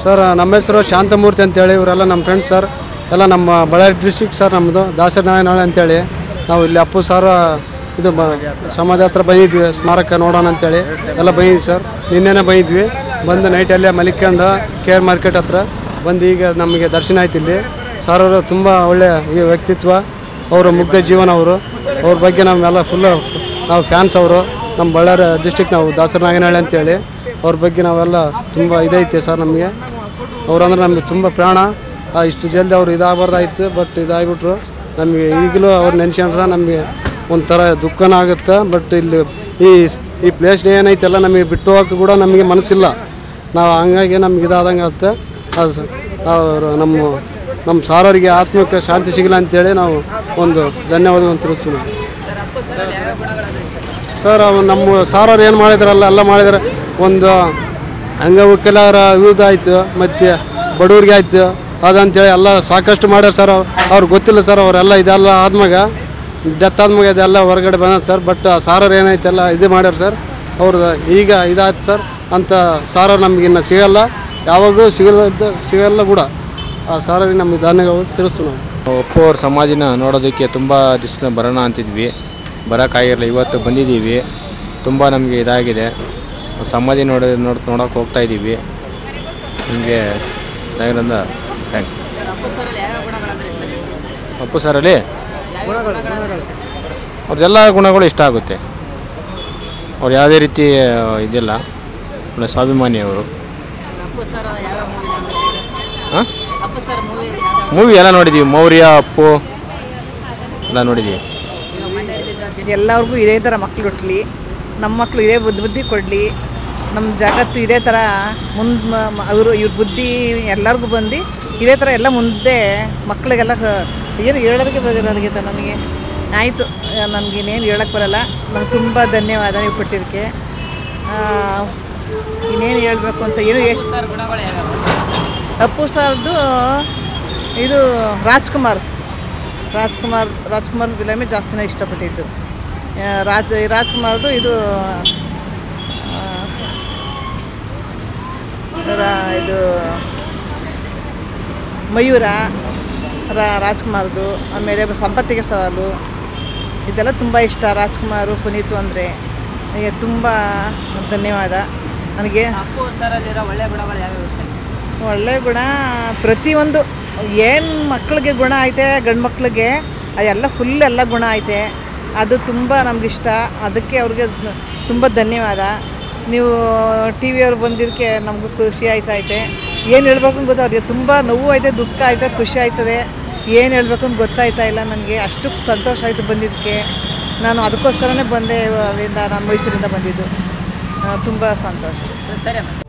sir ನಮ್ಮ ಹೆಸರು ಶಾಂತಮೂರ್ತಿ ಅಂತೇಳಿ ಇವರೆಲ್ಲ ನಮ್ಮ ಫ್ರೆಂಡ್ಸ್ ಸರ್ ಎಲ್ಲ ನಮ್ಮ ಬಳ್ಳಾರಿ ಡಿಸ್ಟಿಕ್ ಸರ್ ನಮ್ಮದು ದಾಸರನಾಯನಾಳೆ ಅಂತೇಳಿ ನಾವು ಇಲ್ಲಿ ಅಪ್ಪು ಸರ್ ಇದು ಬ ಸಮಾಧಿ ಹತ್ರ ಬಂದಿದ್ವಿ ಸ್ಮಾರಕ ನೋಡೋಣ ಅಂತೇಳಿ ಎಲ್ಲ ಬಂದಿದ್ವಿ ಸರ್ ನಿನ್ನೆನೇ ಬಂದಿದ್ವಿ ಬಂದು ನೈಟಲ್ಲೇ ಮಲಿಕೊಂಡು ಕೆ ಆರ್ ಮಾರ್ಕೆಟ್ ಹತ್ರ ಬಂದು ಈಗ ನಮಗೆ ದರ್ಶನ ಆಯ್ತು ಇಲ್ಲಿ ಸರ್ ಅವರು ತುಂಬ ಒಳ್ಳೆಯ ಈ ವ್ಯಕ್ತಿತ್ವ ಅವರು ಮುಗ್ಧ ಜೀವನ ಅವರು ಅವ್ರ ಬಗ್ಗೆ ನಾವೆಲ್ಲ ಫುಲ್ಲು ನಾವು ಫ್ಯಾನ್ಸ್ ಅವರು ನಮ್ಮ ಬಳ್ಳಾರಿ ಡಿಸ್ಟಿಕ್ ನಾವು ದಾಸರ ನಾಗನಹಳ್ಳಿ ಅಂತೇಳಿ ಅವ್ರ ಬಗ್ಗೆ ನಾವೆಲ್ಲ ತುಂಬ ಇದೈತೆ ಸರ್ ನಮಗೆ ಅವ್ರಂದ್ರೆ ನಮಗೆ ತುಂಬ ಪ್ರಾಣ ಆ, ಇಷ್ಟು ಜಲ್ದಿ ಅವ್ರು ಇದಾಗಬಾರ್ದಾಯ್ತು ಬಟ್ ಇದಾಗ್ಬಿಟ್ರು ನಮಗೆ ಈಗಲೂ ಅವ್ರು ನೆನ್ಸ್ಕೊಂಡ್ರೆ ನಮಗೆ ಒಂಥರ ದುಃಖನ ಆಗುತ್ತೆ ಬಟ್ ಇಲ್ಲಿ ಈ ಸ್- ಈ ಪ್ಲೇಸ್ ಏನೈತೆಲ್ಲ ನಮಗೆ ಬಿಟ್ಟು ಹೋಗಕ್ಕೆ ಕೂಡ ನಮಗೆ ಮನಸ್ಸಿಲ್ಲ ನಾವು ಹಂಗಾಗಿ ನಮ್ಗೆ ಇದಾದಂಗೆ ಆಗುತ್ತೆ ಅದು ಸ- ಅವರು ನಮ್ಮ ನಮ್ಮ ಸಾರವರಿಗೆ ಆತ್ಮಕ್ಕೆ ಶಾಂತಿ ಸಿಗಲ್ಲ ಅಂತೇಳಿ ನಾವು ಒಂದು ಧನ್ಯವಾದವನ್ನು ತಿಳಿಸ್ತೀವಿ ನಾವು ಸರ್ ಅವು ನಮ್ಮ ಸಾರವ್ರು ಏನು ಮಾಡಿದ್ರಲ್ಲ ಎಲ್ಲ ಮಾಡಿದ್ರೆ ಒಂದು ಅಂಗವಿಕಲರ ಯೂಸ್ ಆಯಿತು ಮತ್ತು ಬಡವ್ರಿಗೆ ಆಯಿತು ಅದಂತೇಳಿ ಎಲ್ಲ ಸಾಕಷ್ಟು ಮಾಡ್ಯಾರ ಸರ್ ಅವ್ರಿಗೆ ಗೊತ್ತಿಲ್ಲ ಸರ್ ಅವರೆಲ್ಲ ಇದೆಲ್ಲ ಆದ್ಮಾಗ ಡೆತ್ ಆದ್ಮಾಗ ಇದೆಲ್ಲ ಹೊರಗಡೆ ಬಂದ ಸರ್ ಬಟ್ ಸಾರವ್ರು ಏನೈತೆಲ್ಲ ಇದು ಮಾಡ್ಯಾರ ಸರ್ ಅವ್ರದ್ದು ಈಗ ಇದಾಯ್ತು ಸರ್ ಅಂತ ಸಾರವ್ರು ನಮ್ಗೆ ಇನ್ನು ಸಿಗಲ್ಲ ಯಾವಾಗೂ ಸಿಗಲ್ಲ ಸಿಗಲ್ಲ ಕೂಡ ಆ ಸಾರವ್ರಿಗೆ ನಮಗೆ ಧನ್ಯವಾದ ತಿಳಿಸ್ತೀವಿ ನಾವು ಒಪ್ಪೋ ಅವ್ರ ಸಮಾಧಿನ ನೋಡೋದಕ್ಕೆ ತುಂಬ ದಿವಸ ಬರೋಣ ಅಂತಿದ್ವಿ ಬರೋಕ್ಕಾಗಿರಲಿಲ್ಲ ಇವತ್ತು ಬಂದಿದ್ದೀವಿ ತುಂಬ ನಮಗೆ ಇದಾಗಿದೆ ಸಮಾಧಿ ನೋಡಿ ನೋಡ್ ನೋಡೋಕೆ ಹೋಗ್ತಾ ಇದ್ದೀವಿ ನಿಮಗೆ ದಯವಿಂದ ಥ್ಯಾಂಕ್ ಅಪ್ಪು ಸರಲ್ಲಿ ಅವ್ರದ್ದೆಲ್ಲ ಗುಣಗಳು ಇಷ್ಟ ಆಗುತ್ತೆ ಅವ್ರು ಯಾವುದೇ ರೀತಿ ಇದಿಲ್ಲ ಒಳ್ಳೆ ಸ್ವಾಭಿಮಾನಿ ಅವರು ಹಾಂ ಮೂವಿ ಎಲ್ಲ ನೋಡಿದ್ದೀವಿ ಮೌರ್ಯ ಅಪ್ಪು ಎಲ್ಲ ನೋಡಿದ್ದೀವಿ ಎಲ್ಲರಿಗೂ ಇದೇ ಥರ ಮಕ್ಳು ಹುಟ್ಟಲಿ ನಮ್ಮ ಮಕ್ಕಳು ಇದೇ ಬುದ್ಧಿ ಬುದ್ಧಿ ಕೊಡಲಿ ನಮ್ಮ ಜಗತ್ತು ಇದೇ ಥರ ಮುಂದೆ ಅವರು ಇವ್ರ ಬುದ್ಧಿ ಎಲ್ಲರಿಗೂ ಬಂದು ಇದೇ ಥರ ಎಲ್ಲ ಮುಂದೆ ಮಕ್ಕಳಿಗೆಲ್ಲ ಹ- ಏನು ಹೇಳೋದಕ್ಕೆ ಬರೋದಿಲ್ಲ ನನಗೆ ನನಗೆ ಆಯಿತು ನನಗೇನೇನು ಹೇಳಕ್ಕೆ ಬರಲ್ಲ ನಂಗೆ ತುಂಬ ಧನ್ಯವಾದ ನೀವು ಕೊಟ್ಟಿದ್ದಕ್ಕೆ ಇನ್ನೇನು ಹೇಳಬೇಕು ಅಂತ ಏನು ಹೇ- ಅಪ್ಪು ಸರ್ದು ಇದು ರಾಜ್ಕುಮಾರ್ ರಾಜ್ಕುಮಾರ್ ರಾಜ್ಕುಮಾರ್ ಫಿಲಮೇ ಜಾಸ್ತಿನೇ ಇಷ್ಟಪಟ್ಟಿದ್ದು ಆ, ರಾಜ್ ರಾಜ್ಕುಮಾರ್ದು ಇದು ಆ, ರಾ- ಇದು ಮಯೂರ ರಾ ರಾಜ್ಕುಮಾರ್ದು ಆಮೇಲೆ ಸಂಪತ್ತಿಗೆ ಸವಾಲು ಇದೆಲ್ಲ ತುಂಬ ಇಷ್ಟ ರಾಜ್ಕುಮಾರು ಪುನೀತು ಅಂದರೆ ನನಗೆ ತುಂಬ ಧನ್ಯವಾದ ನನಗೆ ಒಳ್ಳೆ ಗುಣ ಪ್ರತಿಯೊಂದು ಏನು ಮಕ್ಕಳಿಗೆ ಗುಣ ಐತೆ ಗಂಡು ಮಕ್ಕಳಿಗೆ ಅದೆಲ್ಲ ಫುಲ್ ಎಲ್ಲ ಗುಣ ಐತೆ ಅದು ತುಂಬ ನಮಗಿಷ್ಟ ಅದಕ್ಕೆ ಅವ್ರಿಗೆ ತುಂಬ ಧನ್ಯವಾದ ನೀವು ಟಿ ವಿಯವ್ರು ಬಂದಿದ್ದಕ್ಕೆ ನಮಗೂ ಖುಷಿ ಆಯ್ತೈತೆ ಏನು ಹೇಳ್ಬೇಕು ಅಂತ ಗೊತ್ತಾ ಅವ್ರಿಗೆ ತುಂಬ ನೋವು ಐತೆ ದುಃಖ ಐತೆ ಖುಷಿ ಆಯ್ತದೆ ಏನು ಹೇಳ್ಬೇಕು ಅಂತ ಗೊತ್ತಾಯ್ತಾ ಇಲ್ಲ ನನಗೆ ಅಷ್ಟು ಸಂತೋಷ ಆಯಿತು ಬಂದಿದ್ದಕ್ಕೆ ನಾನು ಅದಕ್ಕೋಸ್ಕರನೇ ಬಂದೆ ಅಲ್ಲಿಂದ ನಾನು ಮೈಸೂರಿಂದ ಬಂದಿದ್ದು ತುಂಬ ಸಂತೋಷ